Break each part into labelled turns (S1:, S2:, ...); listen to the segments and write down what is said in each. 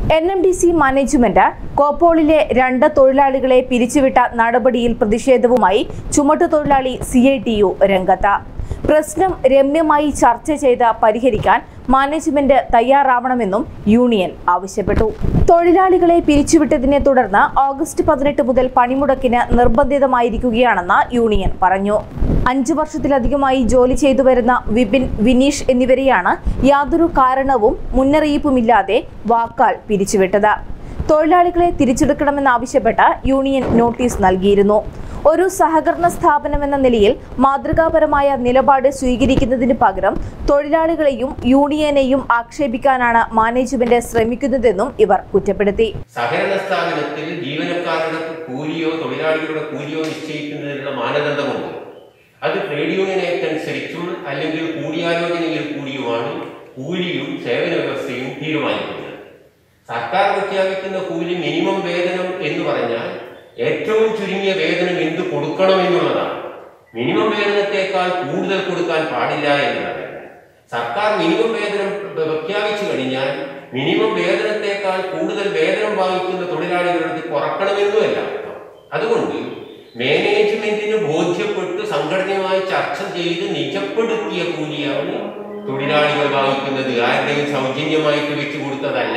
S1: N M D C management കോപ്പോളിലെ രണ്ട് തൊഴിലാളികളെ പിരിച്ചുവിട്ട നടപടിയിൽ പ്രതിഷേധവുമായി ചുമട്ടുതൊഴിലാളി സി ഐ ടി യു രംഗത്ത് പ്രശ്നം രമ്യമായി ചർച്ച ചെയ്ത് പരിഹരിക്കാൻ മാനേജ്മെന്റ് തയ്യാറാവണമെന്നും യൂണിയൻ ആവശ്യപ്പെട്ടു തൊഴിലാളികളെ പിരിച്ചുവിട്ടതിനെ തുടർന്ന് ഓഗസ്റ്റ് പതിനെട്ട് മുതൽ പണിമുടക്കിന് നിർബന്ധിതമായിരിക്കുകയാണെന്ന് യൂണിയൻ പറഞ്ഞു അഞ്ചു വർഷത്തിലധികമായി ജോലി ചെയ്തു വരുന്ന വിപിൻ വിനീഷ് എന്നിവരെയാണ് യാതൊരു കാരണവും മുന്നറിയിപ്പുമില്ലാതെ വാക്കാൽ പിരിച്ചുവിട്ടത് തൊഴിലാളികളെ തിരിച്ചെടുക്കണമെന്നാവശ്യപ്പെട്ട് യൂണിയൻ നോട്ടീസ് നൽകിയിരുന്നു ഒരു സഹകരണ സ്ഥാപനമെന്ന നിലയിൽ മാതൃകാപരമായ നിലപാട് സ്വീകരിക്കുന്നതിന് പകരം തൊഴിലാളികളെയും യൂണിയനെയും ആക്ഷേപിക്കാനാണ് മാനേജ്മെന്റ് ശ്രമിക്കുന്നതെന്നും ഇവർ കുറ്റപ്പെടുത്തി
S2: സഹകരണ സ്ഥാപനത്തിൽ ജീവനക്കാരുടെ കൂലിയോ തൊഴിലാളികളുടെ കൂലിയോ നിശ്ചയിക്കുന്നതിനുള്ള മാനദണ്ഡമുണ്ട് അത് ട്രേഡ് യൂണിയൻ ആക്ട് അനുസരിച്ചും അല്ലെങ്കിൽ കൂടിയാലോചനയിൽ കൂടിയുമാണ് കൂലിയും സേവന വ്യവസ്ഥയും തീരുമാനിക്കുന്നത് സർക്കാർ പ്രഖ്യാപിക്കുന്ന കൂലി മിനിമം വേതനം എന്ന് പറഞ്ഞാൽ ഏറ്റവും ചുരുങ്ങിയ വേതനം എന്ത് കൊടുക്കണം എന്നുള്ളതാണ് മിനിമം വേതനത്തെക്കാൾ കൂടുതൽ കൊടുക്കാൻ പാടില്ല എന്നുള്ളതല്ല സർക്കാർ മിനിമം വേതനം പ്രഖ്യാപിച്ചു കഴിഞ്ഞാൽ മിനിമം വേതനത്തെക്കാൾ കൂടുതൽ വേതനം വാങ്ങിക്കുന്ന തൊഴിലാളികളുടെ കുറക്കണമെന്നുമല്ല അതുകൊണ്ട് മാനേജ്മെന്റിന് ബോധ്യപ്പെട്ട് സംഘടനയുമായി ചർച്ച ചെയ്ത് നിജപ്പെടുത്തിയ കൂലിയാണ് തൊഴിലാളികൾ വാങ്ങിക്കുന്നത് ആരുടെയും സൗജന്യമായിട്ട് വെച്ചു കൊടുത്തതല്ല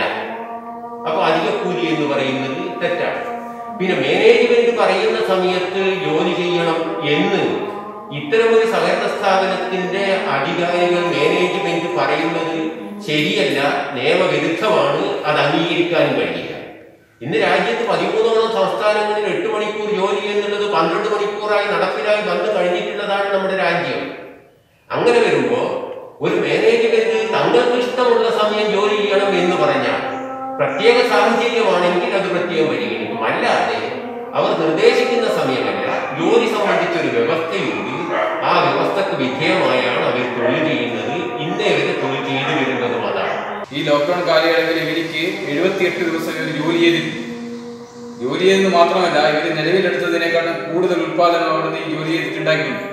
S2: അപ്പൊ അധിക കൂലി എന്ന് പറയുന്നത് തെറ്റാണ് പിന്നെ മാനേജ്മെന്റ് പറയുന്ന സമയത്ത് ജോലി ചെയ്യണം എന്ന് ഇത്തരമൊരു സഹകരണ സ്ഥാപനത്തിന്റെ അധികാരികൾ മാനേജ്മെന്റ് പറയുന്നത് ശരിയല്ല നിയമവിരുദ്ധമാണ് അത് അംഗീകരിക്കാനും കഴിയില്ല ഇന്ന് രാജ്യത്ത് പതിമൂന്നോളം സംസ്ഥാനങ്ങളിൽ എട്ട് മണിക്കൂർ ജോലി എന്നുള്ളത് പന്ത്രണ്ട് മണിക്കൂറായി നടപ്പിലായി വന്നു കഴിഞ്ഞിട്ടുള്ളതാണ് നമ്മുടെ രാജ്യം അങ്ങനെ വരുമ്പോ ഒരു മാനേജ്മെന്റ് തങ്ങൾക്ക് ഇഷ്ടമുള്ള സമയം ജോലി ചെയ്യണം എന്ന് പറഞ്ഞാൽ പ്രത്യേക സാഹചര്യമാണെങ്കിൽ അത് പ്രത്യേകം പരിഗണിക്കും അല്ലാതെ അവർ നിർദ്ദേശിക്കുന്ന സമയമല്ല ജോലി സംബന്ധിച്ച ഒരു വ്യവസ്ഥയുണ്ട് ആ വ്യവസ്ഥക്ക് വിധേയമായാണ് അവർ തൊഴിൽ ചെയ്യുന്നത് ഇന്നേ വരെ തൊഴിൽ ചെയ്തു വരുന്നതും അതാണ്
S3: ഈ ലോക്ക്ഡൌൺ കാലയളവിൽ ഇവർക്ക് എഴുപത്തിയെട്ട് ദിവസം ഇവർ ജോലി ചെയ്തിരുന്നു ജോലി ചെയ്തെന്ന് മാത്രമല്ല ഇവർ നിലവിലെടുത്തതിനേക്കാളും കൂടുതൽ ഉത്പാദനം അവിടുന്ന് ഈ ജോലി ചെയ്തിട്ടുണ്ടാക്കിയിട്ടുണ്ട്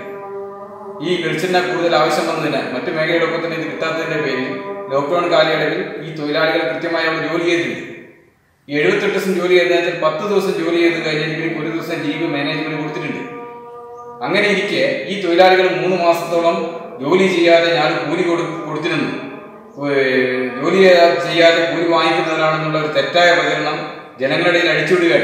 S3: ഈ വെളിച്ചെണ്ണ കൂടുതൽ ആവശ്യം വന്നതിന് മറ്റു മേഖലയോടൊപ്പം തന്നെ ഇത് കിട്ടാത്തതിന്റെ പേരിൽ ലോക്ക്ഡൌൺ കാലയളവിൽ ഈ തൊഴിലാളികൾ കൃത്യമായി അവിടെ ജോലി ചെയ്തിട്ടുണ്ട് ഈ എഴുപത്തെട്ട് ദിവസം ജോലി ചെയ്താൽ പത്ത് ദിവസം ജോലി ചെയ്ത് കഴിഞ്ഞാൽ ഇവർക്ക് ഒരു ദിവസം ലീവ് മാനേജ്മെന്റ് കൊടുത്തിട്ടുണ്ട് അങ്ങനെ ഇരിക്കെ ഈ തൊഴിലാളികൾ മൂന്ന് മാസത്തോളം ജോലി ചെയ്യാതെ ഞാൻ കൂലി കൊടു കൊടുത്തിരുന്നു ഏർ ജോലി ചെയ്യാ- ചെയ്യാതെ കൂലി വാങ്ങിക്കുന്നവരാണെന്നുള്ള ഒരു തെറ്റായ പ്രചരണം ജനങ്ങളുടെ ഇടയിൽ അടിച്ചുവിടുകയാണ്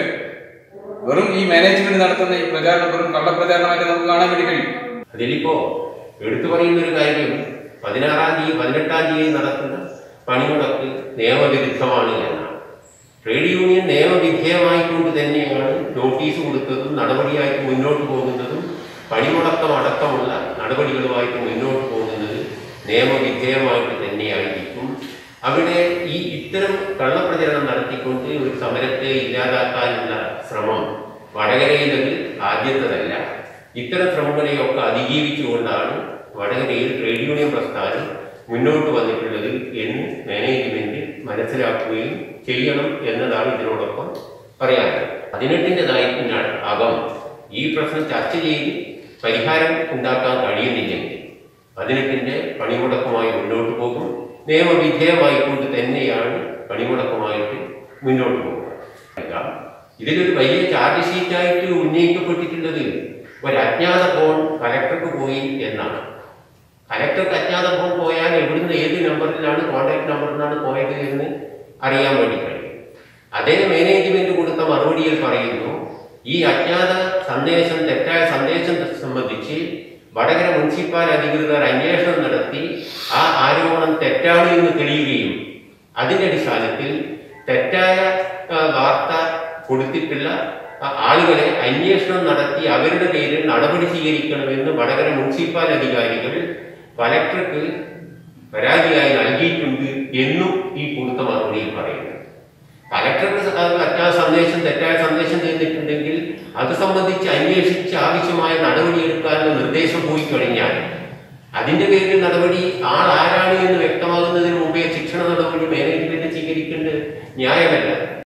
S3: വെറും ഈ മാനേജ്മെന്റ് നടത്തുന്ന ഈ പ്രചാരണം വെറും കള്ളപ്രചാരണമായിട്ട് നമുക്ക് കാണാൻ വേണ്ടി കഴിയും
S2: അതിലിപ്പോ എടുത്തു പറയുന്ന ഒരു കാര്യം പതിനാറാം തീയതി പതിനെട്ടാം തീയതി നടക്കുന്ന പണിമുടക്ക് നിയമവിരുദ്ധമാണ് എന്നാണ് ട്രേഡ് യൂണിയൻ നിയമവിധേയമായിക്കൊണ്ട് തന്നെയാണ് നോട്ടീസ് കൊടുത്തതും നടപടിയായിട്ട് മുന്നോട്ട് പോകുന്നതും പണിമുടക്കം അടക്കമുള്ള നടപടികളുമായിട്ട് മുന്നോട്ട് പോകുന്നത് നിയമവിധേയമായിട്ട് തന്നെയായിരിക്കും അവിടെ ഈ ഇത്തരം കള്ളപ്രചരണം നടത്തിക്കൊണ്ട് ഒരു സമരത്തെ ഇല്ലാതാക്കാനുള്ള ശ്രമം വടകരയിലത് ആദ്യത്തതല്ല ഇത്തരം ശ്രമങ്ങളെയൊക്കെ അതിജീവിച്ചുകൊണ്ടാണ് വടകരയിൽ ട്രേഡ് യൂണിയൻ പ്രസ്ഥാനം മുന്നോട്ട് വന്നിട്ടുള്ളത് എന്ന് മാനേജ്മെന്റ് മനസ്സിലാക്കുകയും ചെയ്യണം എന്നതാണ് ഇതിനോടൊപ്പം പറയാനുള്ളത് പതിനെട്ടിൻ്റെതായിട്ട് അകം ഈ പ്രശ്നം ചർച്ച ചെയ്ത് പരിഹാരം ഉണ്ടാക്കാൻ കഴിയുന്നില്ലെങ്കിൽ പതിനെട്ടിന്റെ പണിമുടക്കമായി മുന്നോട്ട് പോകും നിയമവിധേയമായിക്കൊണ്ട് തന്നെയാണ് പണിമുടക്കമായിട്ട് മുന്നോട്ട് പോകുക ഇതിലൊരു വലിയ ചാർജ് ഷീറ്റായിട്ട് ഉന്നയിക്കപ്പെട്ടിട്ടുള്ളത് ഒരു അജ്ഞാത ഫോൺ കലക്ടർക്ക് പോയി എന്നാണ് കലക്ടർക്ക് അജ്ഞാത ഫോൺ പോയാൽ എവിടുന്ന് ഏത് നമ്പറിലാണ് കോൺടാക്ട് നമ്പറിലാണ് പോയത് എന്ന് അറിയാൻ വേണ്ടി കഴിയും അതേ മാനേജ്മെന്റ് കൊടുത്ത മറുപടിയിൽ പറയുന്നു ഈ അജ്ഞാത സന്ദേശം തെറ്റായ സന്ദേശം സംബന്ധിച്ച് വടകര മുനിസിപ്പാൽ അധികൃതർ അന്വേഷണം നടത്തി ആ ആരോപണം തെറ്റാണ് എന്ന് തെളിയുകയും അതിന്റെ അടിസ്ഥാനത്തിൽ തെറ്റായ ആ, വാർത്ത കൊടുത്തിട്ടുള്ള ആ, ആളുകളെ അന്വേഷണം നടത്തി അവരുടെ പേരിൽ നടപടി സ്വീകരിക്കണമെന്ന് വടകര മുനിസിപ്പാൽ അധികാരികൾ കലക്ടർക്ക് പരാതിയായി നൽകിയിട്ടുണ്ട് എന്നും ഈ കൊടുത്ത മറുപടിയിൽ പറയുന്നു കലക്ടർക്ക് സ- അത് തെറ്റായ സന്ദേശം തെറ്റായ സന്ദേശം തന്നിട്ടുണ്ടെങ്കിൽ അത് സംബന്ധിച്ച് അന്വേഷിച്ച് ആവശ്യമായ നടപടിയെടുക്കാനുള്ള നിർദ്ദേശം പോയി കഴിഞ്ഞാൽ അതിന്റെ പേരിൽ നടപടി ആൾ ആരാണ് എന്ന് വ്യക്തമാകുന്നതിന് മുമ്പേ ശിക്ഷണ നടപടി മാനേജ്മെന്റ് സ്വീകരിക്കേണ്ടത് ന്യായമല്ല